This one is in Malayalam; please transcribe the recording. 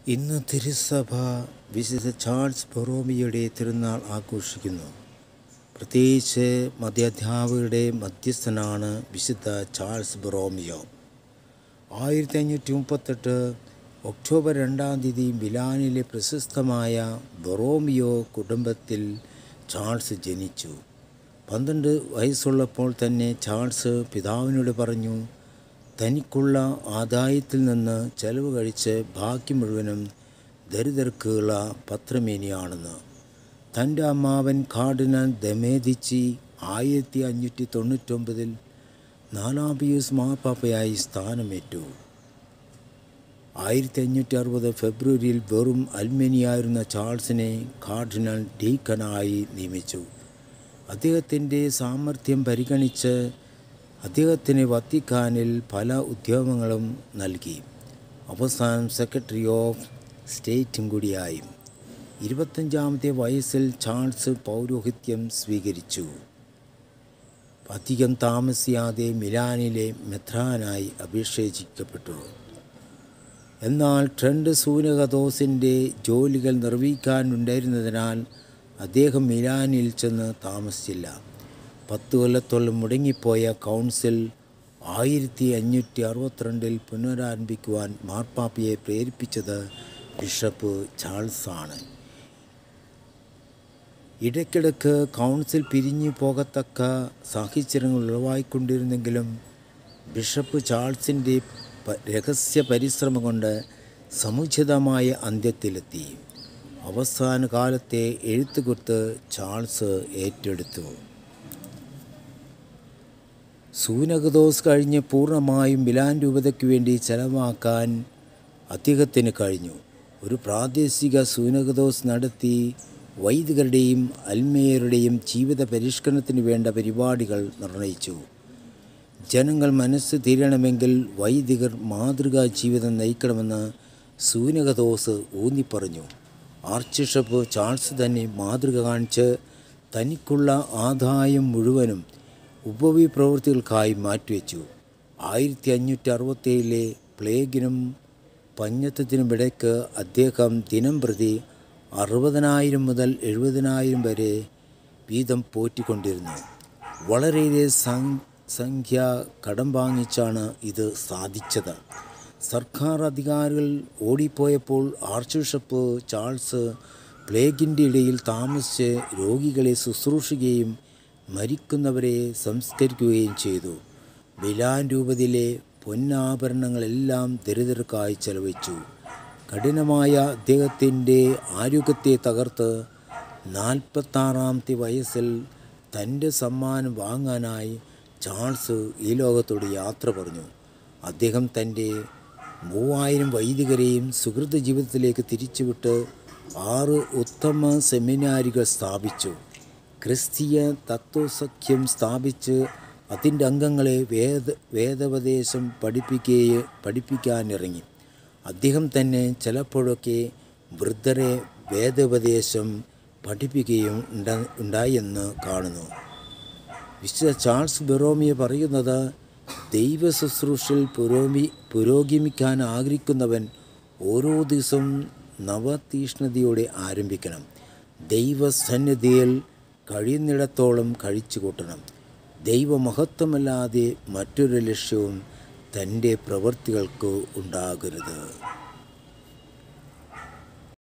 ഇന്ന് തിരുസഭ വിശുദ്ധ ചാൾസ് ബൊറോമിയുടെ തിരുനാൾ ആഘോഷിക്കുന്നു പ്രത്യേകിച്ച് മധ്യാധ്യാപകരുടെ മധ്യസ്ഥനാണ് വിശുദ്ധ ചാൾസ് ബൊറോമിയോ ആയിരത്തി അഞ്ഞൂറ്റി മുപ്പത്തെട്ട് ഒക്ടോബർ രണ്ടാം തീയതി മിലാനിലെ പ്രശസ്തമായ ബൊറോമിയോ കുടുംബത്തിൽ ചാൾസ് ജനിച്ചു പന്ത്രണ്ട് വയസ്സുള്ളപ്പോൾ തന്നെ ചാൾസ് പിതാവിനോട് പറഞ്ഞു തനിക്കുള്ള ആദായത്തിൽ നിന്ന് ചെലവ് കഴിച്ച് ബാക്കി മുഴുവനും ദരിദ്രർക്കുള്ള പത്രമേനിയാണെന്ന് തൻ്റെ അമ്മാവൻ കാർഡിനൽ ദമേദിച്ചി ആയിരത്തി അഞ്ഞൂറ്റി തൊണ്ണൂറ്റൊമ്പതിൽ നാലാം പിയൂസ് മാർപ്പാപ്പയായി സ്ഥാനമേറ്റു ആയിരത്തി അഞ്ഞൂറ്റി അറുപത് ഫെബ്രുവരിയിൽ വെറും അൽമേനിയായിരുന്ന ചാൾസിനെ കാർഡിനൽ ഡീക്കനായി നിയമിച്ചു അദ്ദേഹത്തിൻ്റെ സാമർഥ്യം പരിഗണിച്ച് അദ്ദേഹത്തിന് വത്തിക്കാനിൽ പല ഉദ്യോഗങ്ങളും നൽകി അവസാനം സെക്രട്ടറി ഓഫ് സ്റ്റേറ്റും കൂടിയായി ഇരുപത്തഞ്ചാമത്തെ വയസ്സിൽ ചാൾസ് പൗരോഹിത്യം സ്വീകരിച്ചു അധികം താമസിയാതെ മിലാനിലെ മെത്രാനായി അഭിഷേചിക്കപ്പെട്ടു എന്നാൽ ട്രെൻഡ് സൂനകദോസിൻ്റെ ജോലികൾ നിർവഹിക്കാനുണ്ടായിരുന്നതിനാൽ അദ്ദേഹം മിലാനിൽ ചെന്ന് താമസിച്ചില്ല പത്ത് കൊല്ലത്തോളം മുടങ്ങിപ്പോയ കൗൺസിൽ ആയിരത്തി അഞ്ഞൂറ്റി അറുപത്തിരണ്ടിൽ പുനരാരംഭിക്കുവാൻ മാർപ്പാപ്പയെ പ്രേരിപ്പിച്ചത് ബിഷപ്പ് ചാൾസാണ് ഇടയ്ക്കിടയ്ക്ക് കൗൺസിൽ പിരിഞ്ഞു പോകത്തക്ക സാഹചര്യങ്ങൾ ഉളവായിക്കൊണ്ടിരുന്നെങ്കിലും ബിഷപ്പ് ചാൾസിൻ്റെ രഹസ്യ പരിശ്രമം കൊണ്ട് സമുചിതമായ അന്ത്യത്തിലെത്തി അവസാന കാലത്തെ എഴുത്തുകുത്ത് ചാൾസ് ഏറ്റെടുത്തു സൂനകദോസ് കഴിഞ്ഞ് പൂർണ്ണമായും മിലാൻ രൂപതയ്ക്ക് വേണ്ടി ചെലവാക്കാൻ അദ്ദേഹത്തിന് കഴിഞ്ഞു ഒരു പ്രാദേശിക സൂനകദോസ് നടത്തി വൈദികരുടെയും അൽമേയരുടെയും ജീവിത പരിഷ്കരണത്തിന് വേണ്ട പരിപാടികൾ നിർണയിച്ചു ജനങ്ങൾ മനസ്സ് തീരണമെങ്കിൽ വൈദികർ മാതൃകാ ജീവിതം നയിക്കണമെന്ന് സൂനകദോസ് ഊന്നിപ്പറഞ്ഞു ആർച്ച് ബിഷപ്പ് ചാൾസ് തന്നെ മാതൃക കാണിച്ച് തനിക്കുള്ള ആദായം മുഴുവനും ഉപവി പ്രവൃത്തികൾക്കായി മാറ്റിവെച്ചു ആയിരത്തി അഞ്ഞൂറ്റി അറുപത്തേഴിലെ പ്ലേഗിനും പഞ്ഞത്തത്തിനുമിടയ്ക്ക് അദ്ദേഹം ദിനം പ്രതി അറുപതിനായിരം മുതൽ എഴുപതിനായിരം വരെ വീതം പോറ്റിക്കൊണ്ടിരുന്നു വളരെയേറെ സംഖ്യ കടം വാങ്ങിച്ചാണ് ഇത് സാധിച്ചത് സർക്കാർ അധികാരികൾ ഓടിപ്പോയപ്പോൾ ആർച്ച് ബിഷപ്പ് ചാൾസ് പ്ലേഗിൻ്റെ ഇടയിൽ താമസിച്ച് രോഗികളെ ശുശ്രൂഷിക്കുകയും മരിക്കുന്നവരെ സംസ്കരിക്കുകയും ചെയ്തു മിലാൻ രൂപതയിലെ പൊന്നാഭരണങ്ങളെല്ലാം ദരിദ്രർക്കായി ചെലവഴിച്ചു കഠിനമായ അദ്ദേഹത്തിൻ്റെ ആരോഗ്യത്തെ തകർത്ത് നാൽപ്പത്താറാമത്തെ വയസ്സിൽ തൻ്റെ സമ്മാനം വാങ്ങാനായി ചാൾസ് ഈ ലോകത്തോട് യാത്ര പറഞ്ഞു അദ്ദേഹം തൻ്റെ മൂവായിരം വൈദികരെയും സുഹൃത ജീവിതത്തിലേക്ക് തിരിച്ചുവിട്ട് ആറ് ഉത്തമ സെമിനാരികൾ സ്ഥാപിച്ചു ക്രിസ്തീയ തത്വസഖ്യം സ്ഥാപിച്ച് അതിൻ്റെ അംഗങ്ങളെ വേദ വേദോപദേശം പഠിപ്പിക്കുകയെ പഠിപ്പിക്കാനിറങ്ങി അദ്ദേഹം തന്നെ ചിലപ്പോഴൊക്കെ വൃദ്ധരെ വേദോപദേശം പഠിപ്പിക്കുകയും ഉണ്ട ഉണ്ടായെന്ന് കാണുന്നു വിശുദ്ധ ചാൾസ് ബെറോമിയ പറയുന്നത് ദൈവ ശുശ്രൂഷയിൽ പുരോമി പുരോഗമിക്കാൻ ആഗ്രഹിക്കുന്നവൻ ഓരോ ദിവസവും നവതീഷ്ണതയോടെ ആരംഭിക്കണം ദൈവസന്നിധിയിൽ കഴിയുന്നിടത്തോളം കഴിച്ചു കൂട്ടണം ദൈവമഹത്വമല്ലാതെ മറ്റൊരു ലക്ഷ്യവും തൻ്റെ പ്രവൃത്തികൾക്ക് ഉണ്ടാകരുത്